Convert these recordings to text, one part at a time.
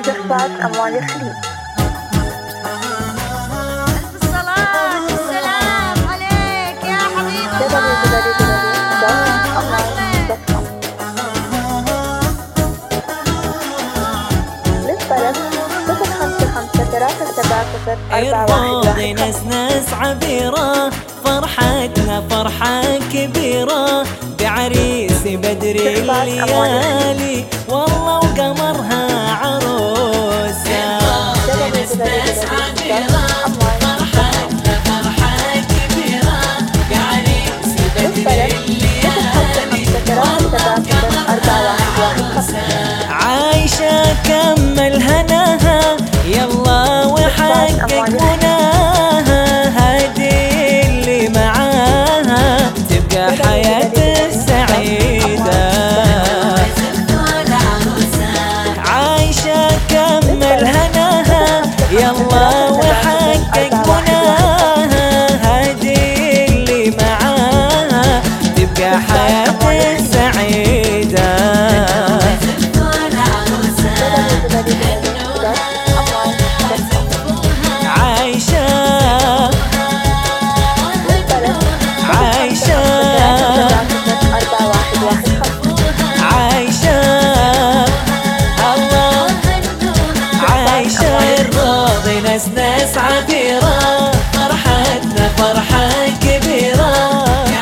جفات أموال الخليج ألف الصلاة والسلام عليك يا حبيب الله www.online.com للطلب صفر خمسة خمسة ثلاثة سبعة صفر أربعة واحد الروض واحد ناس ناس عبيرة فرحتنا فرحة كبيرة بعريس بدر الليالي والله وقمرها عروسة عايشة كمل هناها يلا وحقق مناها هادي اللي معاها تبقى حياة سعيدة عايشة كمل هناها يلا وحقق مناها هادي اللي معاها تبقى حياة سعيدة عايشة عايشة عايشة الله عايشة الراضي ناس ناس عبيرة فرحتنا فرحة كبيرة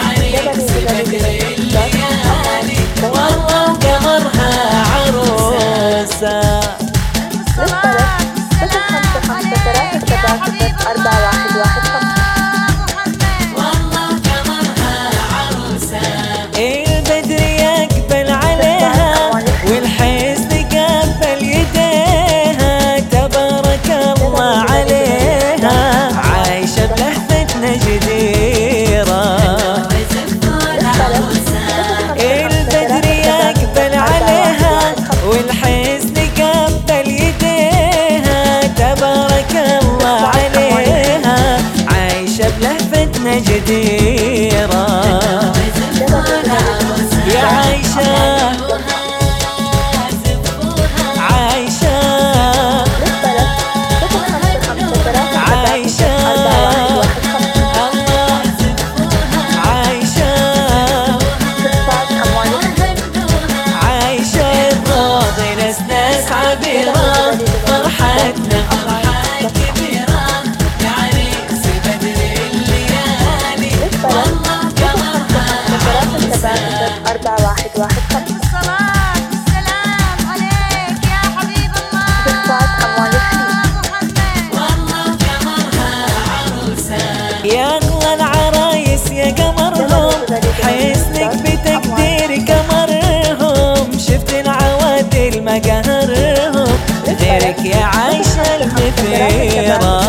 والله وقمرها عروسة الصلاة والسلام عليك يا حبيب أربعة واحد واحد خمسة البدر يقبل عليها والحزن قبل يديها تبارك الله عليها عايشة بلهفتنا جديرة البدر يقبل عليها والحزن قبل يديها تبارك الله عليها عايشة بلهفتنا جديرة يا عايشة عايشة عايشة الله عايشة عايشة الراضي ناس ناس عبيرة فرحتنا فرحة كبيرة يا عريس بدر الليالي أربعة واحد واحد خمسة الصلاة والسلام عليك يا حبيب الله جفات أموال الخليج محمد يا اغلى العرايس يا قمرهم حسنك بتقدير قمرهم شفت العوادل مقهرهم غيرك يا عايشة المثيرة